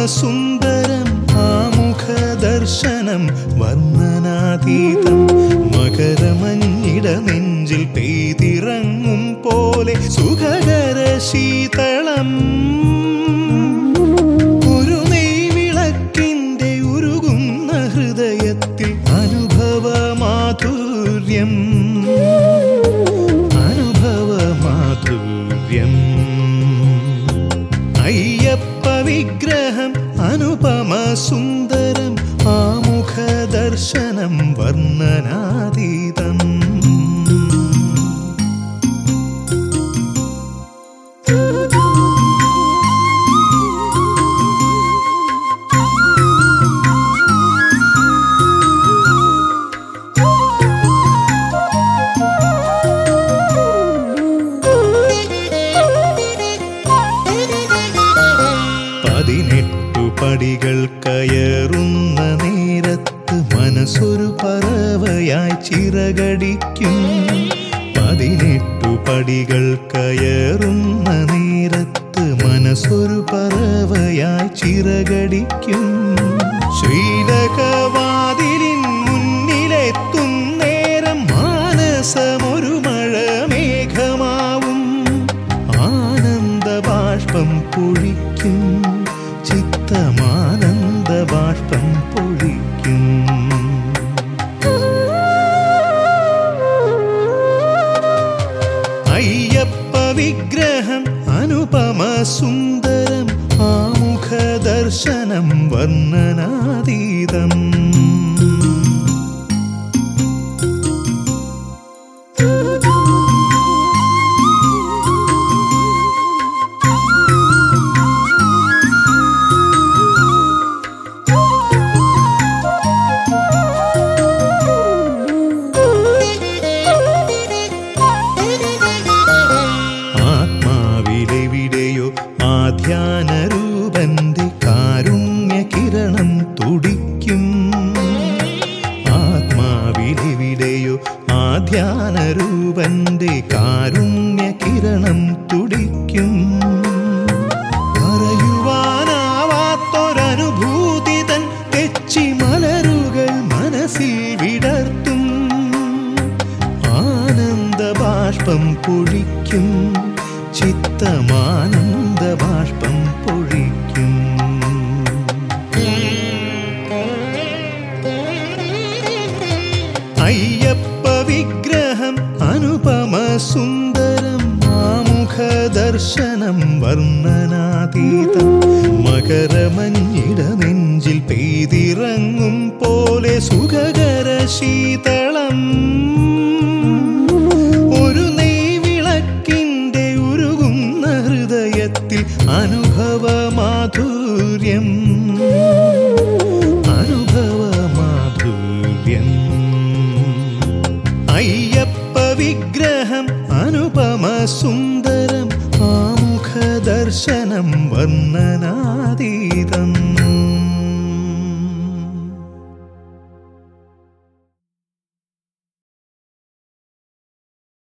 സുന്ദരം ആമുഖ ദർശനം വർണ്ണനാതീതം മകരമഞ്ഞിട നെഞ്ചിൽ പെയ്തിറങ്ങും പോലെ സുഖകര ശീതളം ഒരു നെയ്വിളക്കിന്റെ ഉരുകുന്ന ഹൃദയത്തിൽ അനുഭവ മാധുര്യം അനുഭവ മാധുര്യം അയ്യപ്പ വിഗ്രഹം അനുപമ സുന്ദരം ആമുഖ ദർശനം വർണ്ണനാതീതം പതിനെട്ടു പടികൾ കയറുന്ന നേരത്ത് മനസ്സൊരു പറവയായി ചിറകടിക്കും പതിനെട്ടു പടികൾ കയറുന്ന നേരത്ത് മനസ്സൊരു പറവയായി ചിറകടിക്കും ശ്രീലകവാതിലിൻ മുന്നിലെത്തും നേരം മാനസമൊരു മഴമേഘമാവും ആനന്ദ ബാഷ്പം പൊഴിക്കും ചിത്തമാനന്ദ ബാഷ്പം പൊഴിക്കും അയ്യപ്പ വിഗ്രഹം അനുപമ സുന്ദരം ആമുഖ ദർശനം വർണ്ണനാതീതം ആത്മാവിലെവിടെയോ ആധ്യാനരൂപന്റെ കാരുണ്യ കിരണം തുടിക്കും ആത്മാവിലെവിടെയോ ആധ്യാനരൂപന്റെ കാരുണ്യ കിരണം തുടിക്കും പറയുവാനാവാത്തൊരനുഭൂതി തൻ തെച്ചി മലരുകൾ മനസ്സിൽ വിടർത്തും ആനന്ദ ബാഷ്പം പൊഴിക്കും ചിത്തമാനന്ദ ബാഷ്പം പൊഴിക്കും അയ്യപ്പ വിഗ്രഹം അനുപമ സുന്ദരം ആമുഖ ദർശനം വർണ്ണനാതീതം മകരമഞ്ഞിട നെഞ്ചിൽ പെയ്തിറങ്ങും പോലെ സുഖകര ശീതളം ഒരു നെയ്വിളക്കിന്റെ ഉരുകുന്ന ഹൃദയത്തിൽ അനുഭവ മാധുര്യം അനുഭവ മാധുര്യം അയ്യപ്പ വിഗ്രഹം അനുപമ സുന്ദരം ആമുഖ ദർശനം വർണ്ണനാതീതം